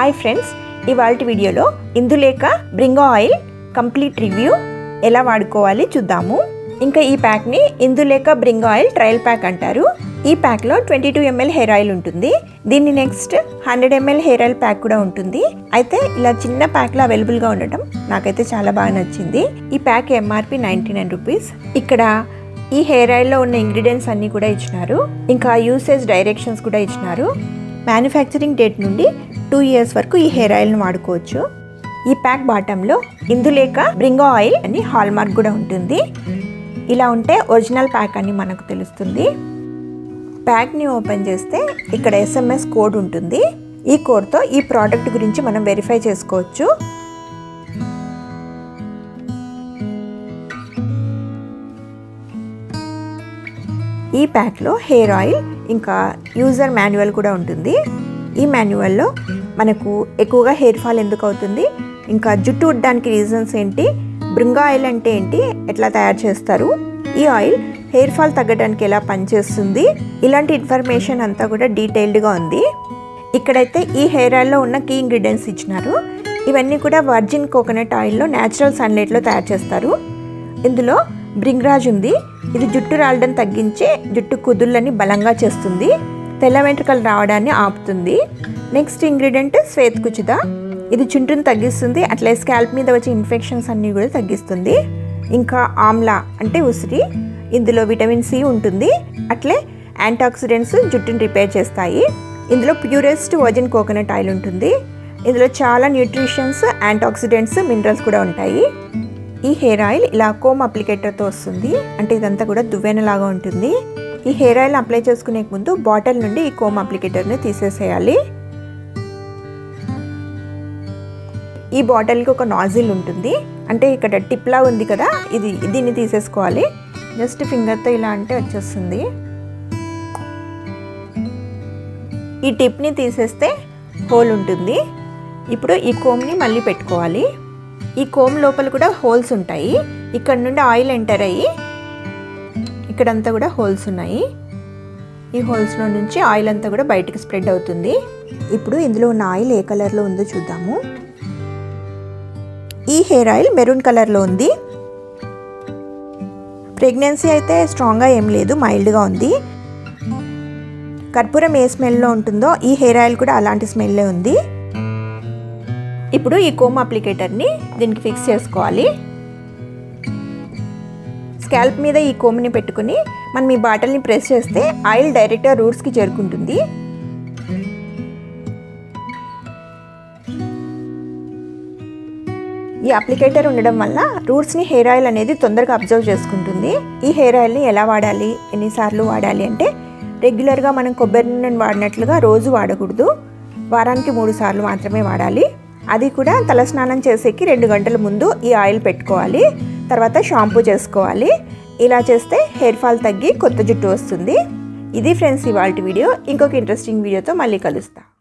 hi friends ఇవాళ వీడియోలో Indulekha Bringha oil complete review ఎలా వాడుకోవాలి చూద్దాము ఇంకా ఈ ప్యాక్ని Indulekha Bringha oil trial pack అంటారు ఈ ప్యాక్లో twenty two ML hair oil ఉంటుంది దీన్ని next hundred ML hair oil pack కూడా ఉంటుంది అయితే ఇలా చిన్న ప్యాక్లో అవైలబుల్గా ఉండటం నాకైతే చాలా బాగా నచ్చింది ఈ pack MRP ninety nine rupees ఇక్కడ ఈ హెయిర్ ఆయిల్లో ఉన్న ఇంగ్రీడియంట్స్ అన్నీ కూడా ఇచ్చినారు ఇంకా యూసేజ్ డైరెక్షన్స్ కూడా ఇచ్చినారు మ్యానుఫ్యాక్చరింగ్ డేట్ నుండి టూ ఇయర్స్ వరకు ఈ హెయిర్ ఆయిల్ని వాడుకోవచ్చు ఈ ప్యాక్ బాటంలో ఇందులేక బ్రింగో ఆయిల్ అని హాల్ మార్క్ కూడా ఉంటుంది ఇలా ఉంటే ఒరిజినల్ ప్యాక్ అని మనకు తెలుస్తుంది ప్యాక్ని ఓపెన్ చేస్తే ఇక్కడ ఎస్ఎంఎస్ కోడ్ ఉంటుంది ఈ కోడ్తో ఈ ప్రోడక్ట్ గురించి మనం వెరిఫై చేసుకోవచ్చు ఈ ప్యాక్లో హెయిర్ ఆయిల్ ఇంకా యూజర్ మాన్యువల్ కూడా ఉంటుంది ఈ మాన్యువల్లో మనకు ఎక్కువగా హెయిర్ ఫాల్ ఎందుకు అవుతుంది ఇంకా జుట్టు ఉడ్డానికి రీజన్స్ ఏంటి బృంగా ఆయిల్ అంటే ఏంటి ఎట్లా తయారు చేస్తారు ఈ ఆయిల్ హెయిర్ ఫాల్ తగ్గడానికి ఎలా పనిచేస్తుంది ఇలాంటి ఇన్ఫర్మేషన్ అంతా కూడా డీటెయిల్డ్గా ఉంది ఇక్కడైతే ఈ హెయిర్ ఆయిల్లో ఉన్న కీ ఇంగ్రీడియంట్స్ ఇచ్చినారు ఇవన్నీ కూడా వర్జిన్ కోకోనట్ ఆయిల్లో న్యాచురల్ సన్లైట్లో తయారు చేస్తారు ఇందులో బ్రింగ్రాజ్ ఉంది ఇది జుట్టు రాలడం తగ్గించి జుట్టు కుదుళ్ళని బలంగా చేస్తుంది తెల్ల వెంట్రుకలు రావడాన్ని ఆపుతుంది నెక్స్ట్ ఇంగ్రీడియంట్ శ్వేత్ కుచిత ఇది చుంటును తగ్గిస్తుంది అట్లే స్కాల్ప్ మీద వచ్చే ఇన్ఫెక్షన్స్ అన్నీ కూడా తగ్గిస్తుంది ఇంకా ఆమ్లా అంటే ఉసిరి ఇందులో విటమిన్ సి ఉంటుంది అట్లే యాంటాక్సిడెంట్స్ జుట్టుని రిపేర్ చేస్తాయి ఇందులో ప్యూరెస్ట్ వర్జిన్ కోకోనట్ ఆయిల్ ఉంటుంది ఇందులో చాలా న్యూట్రిషన్స్ యాంటాక్సిడెంట్స్ మినరల్స్ కూడా ఉంటాయి ఈ హెయిర్ ఆయిల్ ఇలా కోమ్ అప్లికేటర్తో వస్తుంది అంటే ఇదంతా కూడా దువ్వెనలాగా ఉంటుంది ఈ హెయిర్ ఆయిల్ అప్లై చేసుకునే ముందు బాటిల్ నుండి ఈ కోమ్ అప్లికేటర్ని తీసేసేయాలి ఈ బాటిల్కి ఒక నాజిల్ ఉంటుంది అంటే ఇక్కడ టిప్లా ఉంది కదా ఇది దీన్ని తీసేసుకోవాలి జస్ట్ ఫింగర్తో ఇలా అంటే వచ్చేస్తుంది ఈ టిప్ని తీసేస్తే హోల్ ఉంటుంది ఇప్పుడు ఈ కోమ్ని మళ్ళీ పెట్టుకోవాలి ఈ కోమ్ లోపల కూడా హోల్స్ ఉంటాయి ఇక్కడ నుండి ఆయిల్ ఎంటర్ అయ్యి ఇక్కడంతా కూడా హోల్స్ ఉన్నాయి ఈ హోల్స్లో నుంచి ఆయిల్ అంతా కూడా బయటికి స్ప్రెడ్ అవుతుంది ఇప్పుడు ఇందులో ఉన్న ఆయిల్ ఏ కలర్లో ఉందో చూద్దాము ఈ హెయిర్ ఆయిల్ మెరూన్ కలర్లో ఉంది ప్రెగ్నెన్సీ అయితే స్ట్రాంగ్గా ఏం లేదు మైల్డ్గా ఉంది కర్పూరం ఏ స్మెల్లో ఉంటుందో ఈ హెయిర్ ఆయిల్ కూడా అలాంటి స్మెల్లే ఉంది ఇప్పుడు ఈ కోమ్ అప్లికేటర్ని దీనికి ఫిక్స్ చేసుకోవాలి స్కాల్ప్ మీద ఈ కోమ్ని పెట్టుకుని మనం ఈ బాటిల్ని ప్రెస్ చేస్తే ఆయిల్ డైరెక్ట్గా రూట్స్కి చేరుకుంటుంది ఈ అప్లికేటర్ ఉండడం వల్ల రూట్స్ని హెయిర్ ఆయిల్ అనేది తొందరగా అబ్జర్వ్ చేసుకుంటుంది ఈ హెయిర్ ఆయిల్ని ఎలా వాడాలి ఎన్నిసార్లు వాడాలి అంటే రెగ్యులర్గా మనం కొబ్బరి నూనెను వాడినట్లుగా రోజు వాడకూడదు వారానికి మూడు సార్లు మాత్రమే వాడాలి అది కూడా తలస్నానం చేసేకి రెండు గంటల ముందు ఈ ఆయిల్ పెట్టుకోవాలి తర్వాత షాంపూ చేసుకోవాలి ఇలా చేస్తే హెయిర్ ఫాల్ తగ్గి కొత్త జుట్టు వస్తుంది ఇది ఫ్రెండ్స్ ఇవాళ వీడియో ఇంకొక ఇంట్రెస్టింగ్ వీడియోతో మళ్ళీ కలుస్తా